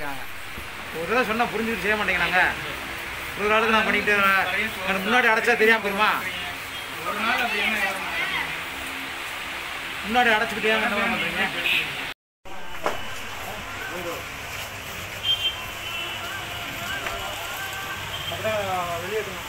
மாட்டேங்கிறாங்க ஒரு தடவை சொன்னால் புரிஞ்சுட்டு செய்ய மாட்டேங்கிறாங்க ஒரு ஆளுக்கு நான் பண்ணிக்கிட்டு எனக்கு முன்னாடி அடைச்சா தெரியாம போயிருமா ஒரு நாள் அப்படி என்ன வியாபாரம் நடக்குது? முன்னாடி அடைச்சிக்கிட்டே என்ன பண்ணுறீங்க வெளியேற்றணும்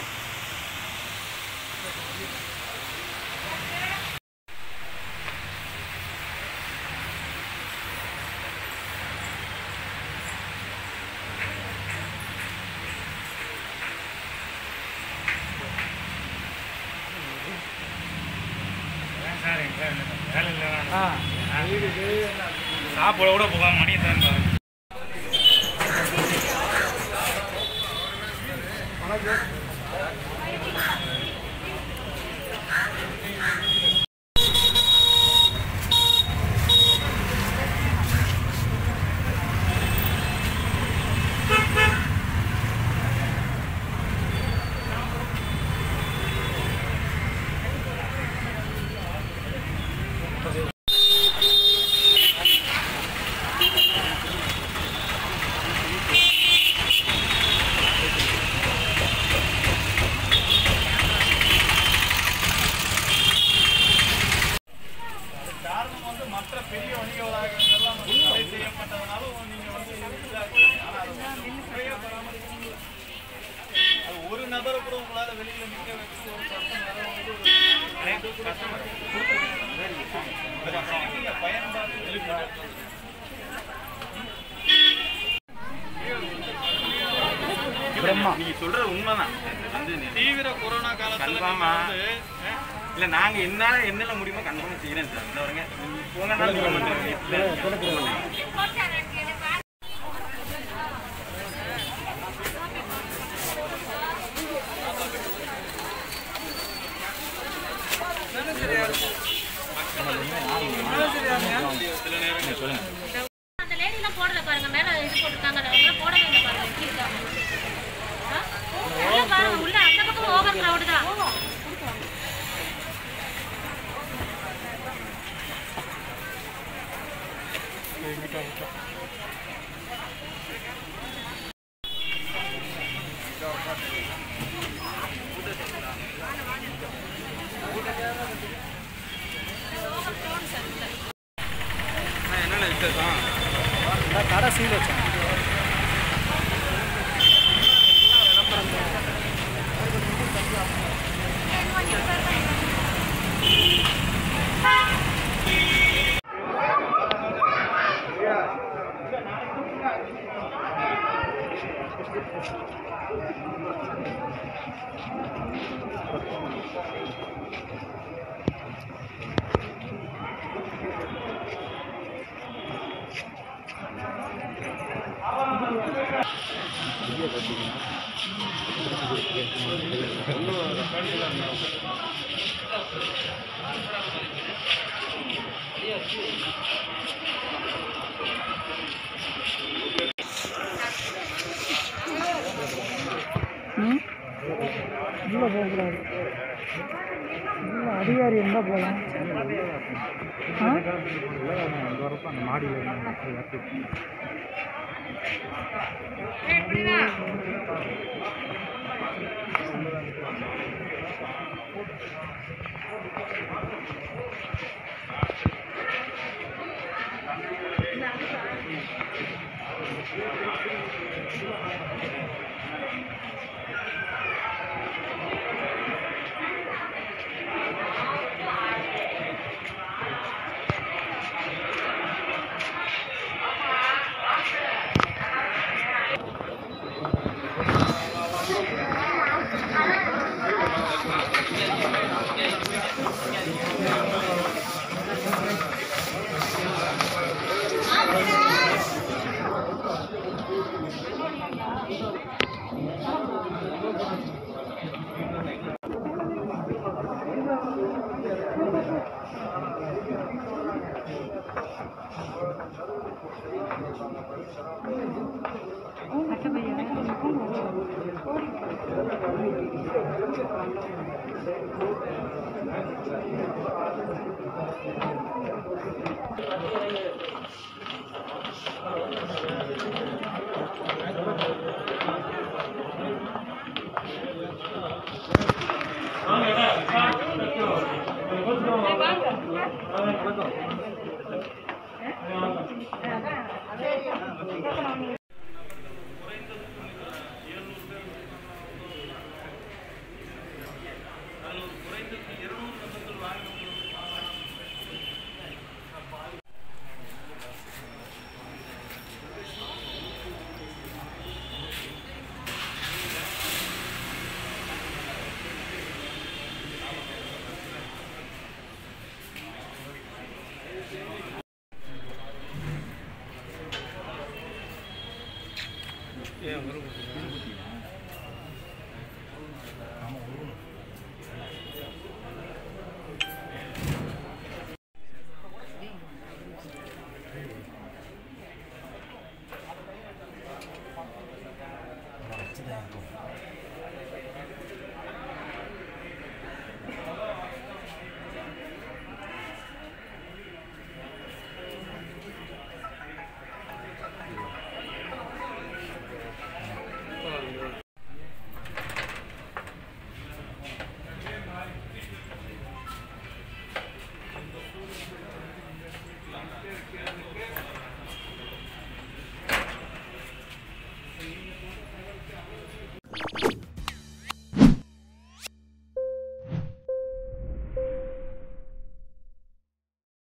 சார் எங்க வேலை இல்லை ஆ சாப்பிட கூட போகாம மணி தான் பாருங்க காரணம் வந்து மற்ற பெரிய வணிக வளாகங்கள்லாம் வந்து தடை செய்யப்பட்டதுனாலும் நீங்க வந்து இதாக்குறீங்க. ஆனா அது வந்து முறையா பராமரிக்கணும். அது ஒரு நபரை கூட உங்களால வெளியில நிக்க வச்சு ஒரு பர்சன் வர வந்து ஒரு கஸ்டமர் பயன்பாடு பிரம்மா நீங்க சொல்றது உண்மைதான் வந்து தீவிர கொரோனா காலத்துல கன்ஃபார்மா வந்து இல்ல நாங்க என்ன என்னென்ன முடியுமோ கன்ஃபார்ம் செய்யறேன் சார் இந்த வரங்க போங்க நாள் சொல்ல மாட்டேன் அந்த லேடிலாம் போடல பாருங்க மேல இது போட்டிருக்காங்க அதெல்லாம் போடவே இல்லை பாருங்க எப்படி இருக்காங்க ஆ? உள்ள பாருங்க உள்ள அந்த பக்கம் ஓவர் கிரவுட் தான் என்னென்ன விசேஷம் கடை சீல் வச்சேன் உள்ள போகக்கூடாது உள்ள அதிகாரி இருந்தால் போகலாம் அந்த மாடியில்